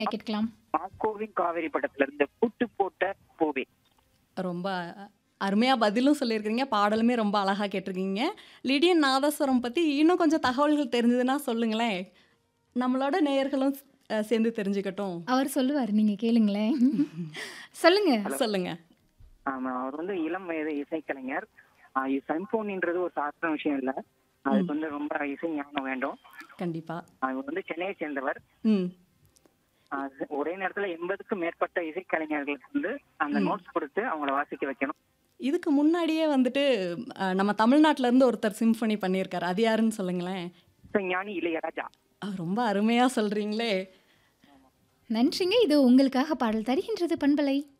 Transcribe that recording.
கேட்கலாம் மாக்கோவின் காவேரி படத்துல இருந்து புட்டு போட்ட பூவே ரொம்ப அருமையாக பதிலும் சொல்லியிருக்கிறீங்க பாடலுமே ரொம்ப அழகாக கேட்டிருக்கீங்க லிடியன் நாதஸ்வரம் பற்றி இன்னும் கொஞ்சம் தகவல்கள் தெரிஞ்சதுன்னா சொல்லுங்களேன் நம்மளோட நேயர்களும் அஹ், சேர்ந்து தெரிஞ்சுக்கட்டும் அவர் சொல்லுவார் நீங்க கேளுங்களேன் சொல்லுங்க சொல்லுங்க ஆமா அவர் வந்து இளம் வயது இசைக்கலைஞர் சைம்போனின்றது ஒரு சாதாரண விஷயம் இல்ல அதுக்கு வந்து ரொம்ப இசை ஞானம் வேண்டும் கண்டிப்பாக அவர் வந்து சென்னையை சேர்ந்தவர் ம் ஆஹ் ஒரே நேரத்துல எண்பதுக்கும் மேற்பட்ட இசைக்கலைஞர்களுக்கு வந்து அந்த நோட்ஸ் கொடுத்து அவங்கள வாசிக்க வைக்கணும் இதுக்கு முன்னாடியே வந்துட்டு அஹ், நம்ம தமிழ்நாட்டுல இருந்து ஒருத்தர் சிம்ஃபனி பண்ணியிருக்காரு அது யாருன்னு சொல்லுங்களேன் இசைஞானி இளையராஜா அஹ், ரொம்ப அருமையாக சொல்கிறீங்களே நன்றிங்க இது உங்களுக்காக பாடல் தருகின்றது பண்பலை